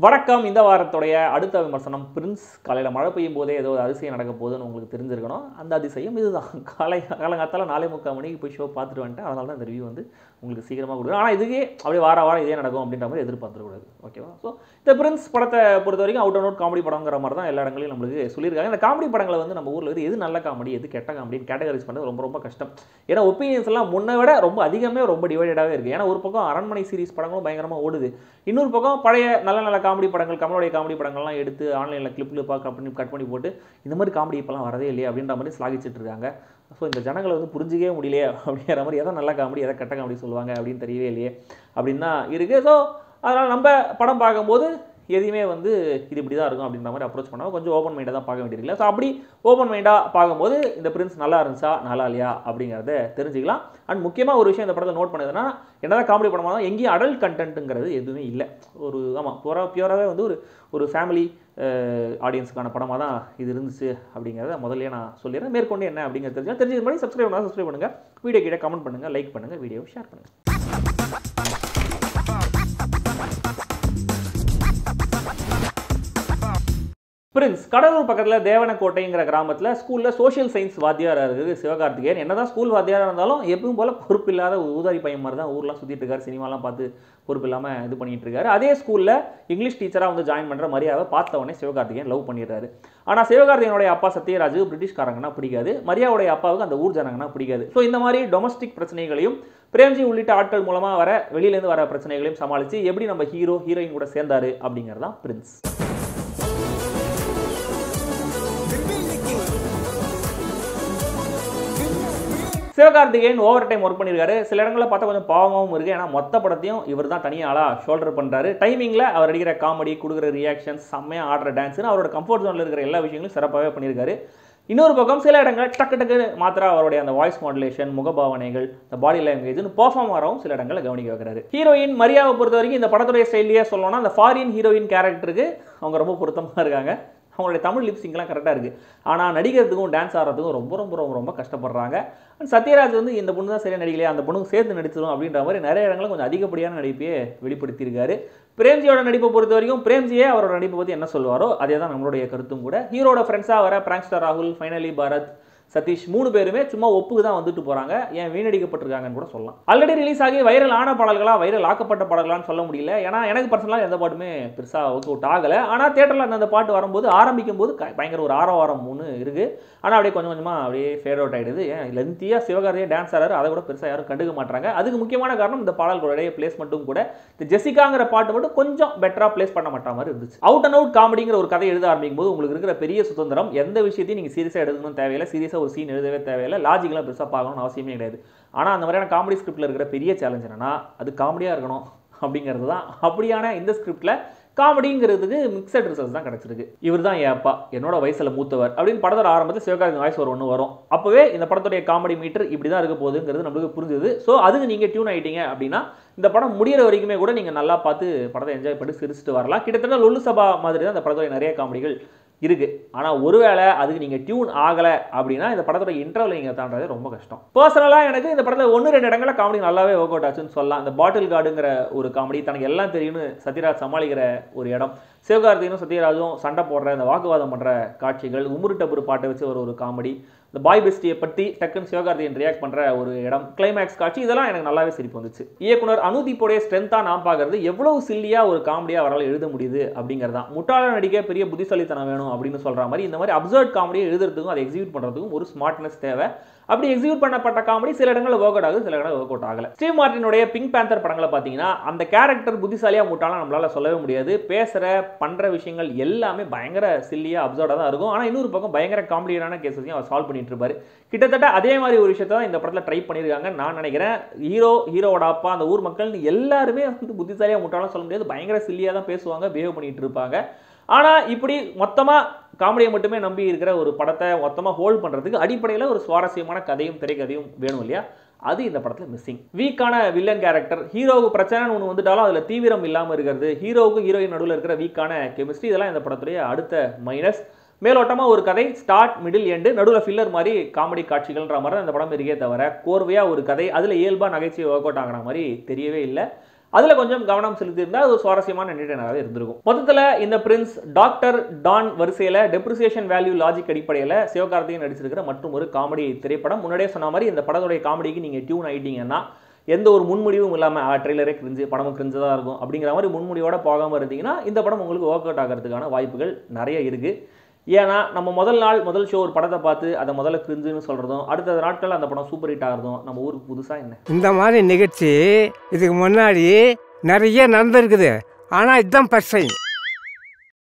வணக்கம் இந்த வாரத்துடைய அடுத்த விமர்சனம் பிரின்ஸ் காலையில் மழை பெய்யும் போதே ஏதோ ஒரு அதிசயம் நடக்க போகுதுன்னு உங்களுக்கு தெரிஞ்சிருக்கணும் அந்த அதிசயம் இதுதான் காலை காலங்காத்தால நாலே முக்கால் மணிக்கு போய் ஷோ பார்த்துட்டு வந்துட்டேன் அதனால தான் இந்த ரிவ்யூ வந்து உங்களுக்கு சீக்கிரமாக கொடுக்குறேன் ஆனால் இதுக்கே அப்படியே வார வாரம் இதே நடக்கும் அப்படின்ற மாதிரி எதிர்பார்த்துக்கூடாது ஓகேவா ஸோ இந்த பிரின்ஸ் படத்தை பொறுத்த வரைக்கும் அவுட் அண்ட் அவுட் காமெடி படங்கிற மாதிரி தான் எல்லா இடங்களையும் நம்மளுக்கு சொல்லியிருக்காங்க இந்த காமெடி படங்களை வந்து நம்ம ஊரில் வந்து எது நல்ல காமெடி எது கெட்ட காமெடின்னு கேட்டகரைஸ் பண்ணுறது ரொம்ப ரொம்ப கஷ்டம் ஏன்னா ஒப்பீனியன்ஸ் எல்லாம் முன்னை விட ரொம்ப அதிகமே ரொம்ப டிவைடடாகவே இருக்குது ஏன்னா ஒரு பக்கம் அரண்மனை சீரிஸ் படங்களும் பயங்கரமாக ஓடுது இன்னொரு பக்கம் பழைய நல்ல நல்ல காமெடி படங்கள் கமலுடைய காமெடி படங்கள்லாம் எடுத்து ஆன்லைனில் கிளிப் கிளிப்பாக கட் பண்ணி கட் பண்ணி போட்டு இந்த மாதிரி காமெடி இப்போலாம் வரதே இல்லையே அப்படின்ற மாதிரி ஸ்லாகிச்சிட்டு இருக்காங்க ஸோ இந்த ஜனங்களை வந்து புரிஞ்சிக்கவே முடியலையே அப்படிங்கிற மாதிரி எதை நல்ல காமெடி எதை கெட்ட காமெடி சொல்லுவாங்க அப்படின்னு தெரியவே இல்லையே அப்படின்னு தான் இருக்குது ஸோ அதனால் நம்ம படம் பார்க்கும்போது எதையுமே வந்து இது இப்படி தான் இருக்கும் அப்படின்ற மாதிரி அப்ரோச் பண்ணால் கொஞ்சம் ஓப்பன் மைண்டாக தான் பார்க்க வேண்டியிருக்குல்ல ஸோ அப்படி ஓப்பன் மைண்டாக பார்க்கும்போது இந்த பிரின்ஸ் நல்லா இருந்துச்சா நல்லா இல்லையா அப்படிங்கிறத தெரிஞ்சுக்கலாம் அண்ட் முக்கியமாக ஒரு விஷயம் இந்த படத்தை நோட் பண்ணதுன்னா என்னதான் காமெடி படமாக இருந்தாலும் எங்கேயும் அடல்ட் கண்டென்ட்டுங்கிறது எதுவுமே இல்லை ஒரு ஆமாம் பியூரா பியூராகவே வந்து ஒரு ஒரு ஃபேமிலி ஆடியன்ஸுக்கான படமாக தான் இது இருந்துச்சு அப்படிங்கிறத முதல்லயே நான் சொல்லிடுறேன் மேற்கொண்டு என்ன அப்படிங்கிறது தெரிஞ்சு தெரிஞ்சது மாதிரி சப்ஸ்கிரைப் பண்ணால் சப்ஸ்கிரைப் பண்ணுங்கள் வீடியோ கீழே கமெண்ட் பண்ணுங்கள் லைக் பண்ணுங்கள் வீடியோ ஷேர் பண்ணுங்கள் பிரின்ஸ் கடலூர் பக்கத்தில் தேவனக்கோட்டைங்கிற கிராமத்தில் ஸ்கூலில் சோஷியல் சயின்ஸ் வாத்தியாராக இருக்குது சிவகார்த்திகேயன் என்னதான் ஸ்கூல் வாத்தியாராக இருந்தாலும் எப்பவும் போல் பொறுப்பு இல்லாத ஒரு ஊதாரி பையன் மாதிரி தான் ஊர்லாம் சுற்றிட்டு இருக்காரு சினிமாலாம் பார்த்து பொறுப்பு இல்லாமல் இது பண்ணிட்டு இருக்காரு அதே ஸ்கூலில் இங்கிலீஷ் டீச்சராக வந்து ஜாயின் பண்ணுற மரியாதை பார்த்த உடனே சிவகார்த்திகேயன் லவ் பண்ணிடுறாரு ஆனால் சிவகார்த்திகேயனுடைய அப்பா சத்யராஜ் பிரிட்டிஷ்காரங்கன்னா பிடிக்காது மரியாவுடைய அப்பாவுக்கு அந்த ஊர் ஜனங்கன்னா பிடிக்காது ஸோ இந்த மாதிரி டொமஸ்டிக் பிரச்சனைகளையும் பிரேம்ஜி உள்ளிட்ட ஆட்கள் மூலமாக வர வெளியிலேருந்து வர பிரச்சனைகளையும் சமாளித்து எப்படி நம்ம ஹீரோ ஹீரோயின் கூட சேர்ந்தாரு அப்படிங்கிறது தான் Prince Sivakarthikeyan overtime work பண்ணியிருக்காரு சில இடங்களில் பார்த்தா கொஞ்சம் பாவமாகவும் இருக்குது ஏன்னா மொத்த படத்தையும் இவர் தான் தனியாளாக ஷோல்டர் பண்ணுறாரு டைமிங்கில் அவர் அடிக்கிற காமெடி கொடுக்குற ரியாக்ஷன்ஸ் செம்மையாக ஆடுற டான்ஸ்னு அவரோட கம்ஃபர்ட் ஜோனில் இருக்கிற எல்லா விஷயங்களும் சிறப்பாகவே பண்ணியிருக்காரு இன்னொரு பக்கம் சில இடங்கள் டக்கு டக்கு மாத்திரா அவருடைய அந்த வாய்ஸ் மாடுலேஷன் முகபாவனைகள் இந்த பாடி லாங்குவேஜ்னு பர்ஃபார்ம் ஆகிறவும் சில இடங்களில் கவனிக்க வைக்கிறாரு ஹீரோயின் மரியாவை பொறுத்த வரைக்கும் இந்த படத்துடைய ஸ்டைலியே சொல்லணும்னா அந்த ஃபாரின் ஹீரோயின் கேரக்டருக்கு அவங்க ரொம்ப பொருத்தமாக இருக்காங்க அவங்களுடைய தமிழ் லிப்ஸிங்லாம் கரெக்டாக இருக்குது ஆனால் நடிக்கிறதுக்கும் டான்ஸ் ஆடுறதுக்கும் ரொம்ப ரொம்ப ரொம்ப ரொம்ப கஷ்டப்படுறாங்க அண்ட் சத்யராஜ் வந்து இந்த பொண்ணு தான் சரியாக நடிக்கலையா அந்த பொண்ணுக்கு சேர்த்து நடிச்சிடும் அப்படின்ற மாதிரி நிறைய இடங்களில் கொஞ்சம் அதிகப்படியான நடிப்பையே வெளிப்படுத்தியிருக்காரு பிரேம்ஜியோட நடிப்பை பொறுத்த வரைக்கும் பிரேம்ஜியே அவரோட நடிப்பை பற்றி என்ன சொல்லுவாரோ அதே தான் நம்மளுடைய கருத்தும் கூட ஹீரோட ஃப்ரெண்ட்ஸாக வர பிராங்ஸ்டர் ராகுல் ஃபைனலி பாரத் சதீஷ் மூணு பேருமே சும்மா ஒப்புக்கு தான் வந்துட்டு போறாங்க ஏன் வீணடிக்கப்பட்டிருக்காங்கன்னு கூட சொல்லலாம் ஆல்ரெடி ரிலீஸ் ஆகி வைரல் ஆன பாடல்களா வைரல் ஆக்கப்பட்ட பாடல்களான்னு சொல்ல முடியல ஏன்னா எனக்கு பர்சனலாக எந்த பாட்டுமே பெருசாக ஒர்க் அவுட் ஆகலை ஆனால் தேட்டரில் அந்த பாட்டு வரும்போது ஆரம்பிக்கும் போது க- பயங்கர ஒரு ஆரவாரம் ஒன்று இருக்குது ஆனால் அப்படியே கொஞ்சம் கொஞ்சமாக அப்படியே ஃபேட் அவுட் ஆகிடுது ஏன் லென்த்தியாக சிவகார்த்தியை டான்ஸ் ஆடுறாரு அதை கூட பெருசாக யாரும் கண்டுக்க மாட்டாங்க அதுக்கு முக்கியமான காரணம் இந்த பாடல்களுடைய பிளேஸ்மெண்ட்டும் கூட இந்த ஜெசிகாங்கிற பாட்டு மட்டும் கொஞ்சம் பெட்டராக பிளேஸ் பண்ண மாட்டா மாதிரி இருந்துச்சு அவுட் அண்ட் அவுட் காமெடிங்கிற ஒரு கதை எழுத ஆரம்பிக்கும் போது உங்களுக்கு இருக்கிற பெரிய சுதந்திரம் எந்த விஷயத்தையும் நீங்கள் சீரியஸாக எடுக்கணும் தேவையில்லை சீரியஸாக ஒரு சீன் எழுதவே தேவையில்லை லாஜிக்கெலாம் பெருசாக பார்க்கணும்னு அவசியமே கிடையாது ஆனால் அந்த மாதிரியான காமெடி ஸ்கிரிப்டில் இருக்கிற பெரிய சேலஞ்ச் என்னன்னா அது காமெடியாக இருக்கணும் அப்படிங்கிறது தான் அப்படியான இந்த ஸ்கிரிப்டில் காமெடிங்கிறதுக்கு மிக்சட் ரிசல்ட்ஸ் தான் கிடச்சிருக்கு இவர் தான் என் அப்பா என்னோட வயசில் மூத்தவர் அப்படின்னு படத்தோட ஆரம்பத்தில் சிவகார்த்திகேயன் வாய்ஸ் ஒரு ஒன்று வரும் அப்போவே இந்த படத்துடைய காமெடி மீட்டர் இப்படி தான் இருக்க போகுதுங்கிறது நம்மளுக்கு புரிஞ்சுது ஸோ அதுக்கு நீங்கள் டியூன் ஆயிட்டீங்க அப்படின்னா இந்த படம் முடியிற வரைக்குமே கூட நீங்கள் நல்லா பார்த்து படத்தை என்ஜாய் பண்ணி சிரிச்சுட்டு வரலாம் கிட்டத்தட்ட லொல்லு சபா மாதிரி தான் இந்த படத்துடைய நிறைய காமெடிகள் இருக்கு ஆனால் ஒருவேளை அதுக்கு நீங்கள் டியூன் ஆகலை அப்படின்னா இந்த படத்தோட இன்டர்வல் நீங்கள் தாண்டது ரொம்ப கஷ்டம் பர்சனலாக எனக்கு இந்த படத்தில் ஒன்று ரெண்டு இடங்களில் காமெடி நல்லாவே ஒர்க் அவுட் ஆச்சுன்னு சொல்லலாம் இந்த பாட்டில் கார்டுங்கிற ஒரு காமெடி தனக்கு எல்லாம் தெரியும்னு சத்யராஜ் சமாளிக்கிற ஒரு இடம் சிவகார்த்திகனும் சத்யராஜும் சண்டை போடுற இந்த வாக்குவாதம் பண்ணுற காட்சிகள் உமுருட்டபுரு பாட்டை வச்சு ஒரு ஒரு காமெடி இந்த பாய் பெஸ்டியை பற்றி டக்குன்னு சிவகார்த்திகேயன் ரியாக்ட் பண்ணுற ஒரு இடம் கிளைமேக்ஸ் காட்சி இதெல்லாம் எனக்கு நல்லாவே சிரிப்பு வந்துச்சு இயக்குனர் அனுதீப்போடைய ஸ்ட்ரென்த்தாக நான் பார்க்கறது எவ்வளவு சில்லியாக ஒரு காமெடியாக அவரால் எழுத முடியுது அப்படிங்கிறது தான் முட்டாள நடிக்க பெரிய புத்திசாலித்தனம் வேணும் அப்படின்னு சொல்கிற மாதிரி இந்த மாதிரி அப்சர்ட் காமெடியை எழுதுறதுக்கும் அதை எக்ஸிக்யூட் பண்ணுறதுக்கும் ஒரு ஸ்மார்ட்னஸ் தேவை அப்படி எக்ஸிக்யூட் பண்ணப்பட்ட காமெடி சில இடங்களில் ஒர்க் அவுட் ஆகுது சில இடங்களில் ஒர்க் அவுட் ஆகல ஸ்டீவ் மார்ட்டினுடைய பிங்க் பேந்தர் படங்களை பார்த்தீங்கன்னா அந்த கேரக்டர் புத்திசாலியாக முட்டாலாம் நம்மளால சொல்லவே முடியாது பேசுகிற பண்ணுற விஷயங்கள் எல்லாமே பயங்கர சில்லியாக அப்சர்டாக தான் இருக்கும் ஆனால் இன்னொரு பக்கம் பயங்கர காமெடியான கேஸையும் அவர் சால்வ் பண்ணிட்டு இருப்பாரு கிட்டத்தட்ட அதே மாதிரி ஒரு விஷயத்தை தான் இந்த படத்தில் ட்ரை பண்ணியிருக்காங்க நான் நினைக்கிறேன் ஹீரோ ஹீரோவோட அப்பா அந்த ஊர் மக்கள் எல்லாருமே வந்து புத்திசாலியாக முட்டாலாம் சொல்ல முடியாது பயங்கர சில்லியாக தான் பேசுவாங்க பிஹேவ் பண்ணிட்டு இருப்பாங்க ஆனால் இப்படி மொத்தமாக காமெடியை மட்டுமே நம்பி இருக்கிற ஒரு படத்தை மொத்தமாக ஹோல்ட் பண்ணுறதுக்கு அடிப்படையில் ஒரு சுவாரஸ்யமான கதையும் திரைக்கதையும் வேணும் இல்லையா அது இந்த படத்தில் மிஸ்ஸிங் வீக்கான வில்லன் கேரக்டர் ஹீரோவுக்கு பிரச்சனைன்னு ஒன்று வந்துட்டாலும் அதில் தீவிரம் இல்லாமல் இருக்கிறது ஹீரோவுக்கும் ஹீரோயின் நடுவில் இருக்கிற வீக்கான கெமிஸ்ட்ரி இதெல்லாம் இந்த படத்துடைய அடுத்த மைனஸ் மேலோட்டமாக ஒரு கதை ஸ்டார்ட் மிடில் எண்டு நடுவில் ஃபில்லர் மாதிரி காமெடி காட்சிகள்ன்ற மாதிரி தான் இந்த படம் இருக்கே தவிர கோர்வையாக ஒரு கதை அதில் இயல்பாக நகைச்சுவை ஒர்க் அவுட் ஆகிற மாதிரி தெரியவே இல்லை அதில் கொஞ்சம் கவனம் செலுத்தியிருந்தால் அது ஒரு சுவாரஸ்யமான என்டர்டைனராகவே இருந்திருக்கும் மொத்தத்தில் இந்த பிரின்ஸ் டாக்டர் டான் வரிசையில் டெப்ரிசியேஷன் வேல்யூ லாஜிக் அடிப்படையில் சிவகார்த்திகேயன் நடிச்சிருக்கிற மற்றும் ஒரு காமெடி திரைப்படம் முன்னாடியே சொன்ன மாதிரி இந்த படத்துடைய காமெடிக்கு நீங்கள் டியூன் ஆகிட்டீங்கன்னா எந்த ஒரு முன்முடிவும் இல்லாமல் ட்ரெய்லரே கிரிஞ்சு படமும் கிரிஞ்சு தான் இருக்கும் அப்படிங்கிற மாதிரி முன்முடிவோட போகாமல் இருந்தீங்கன்னா இந்த படம் உங்களுக்கு ஒர்க் அவுட் ஆகிறதுக்கான வாய்ப்புகள் நிறைய இருக்குது ஏன்னா நம்ம முதல் நாள் முதல் ஷோ ஒரு படத்தை பார்த்து அதை முதல்ல கிரிஞ்சுன்னு சொல்கிறதும் அடுத்த நாட்கள் அந்த படம் சூப்பர் ஹிட் ஆகிறதும் நம்ம ஊருக்கு புதுசாக என்ன இந்த மாதிரி நிகழ்ச்சி இதுக்கு முன்னாடி நிறைய நடந்திருக்குது ஆனால் இதுதான் ஃபஸ்ட் டைம்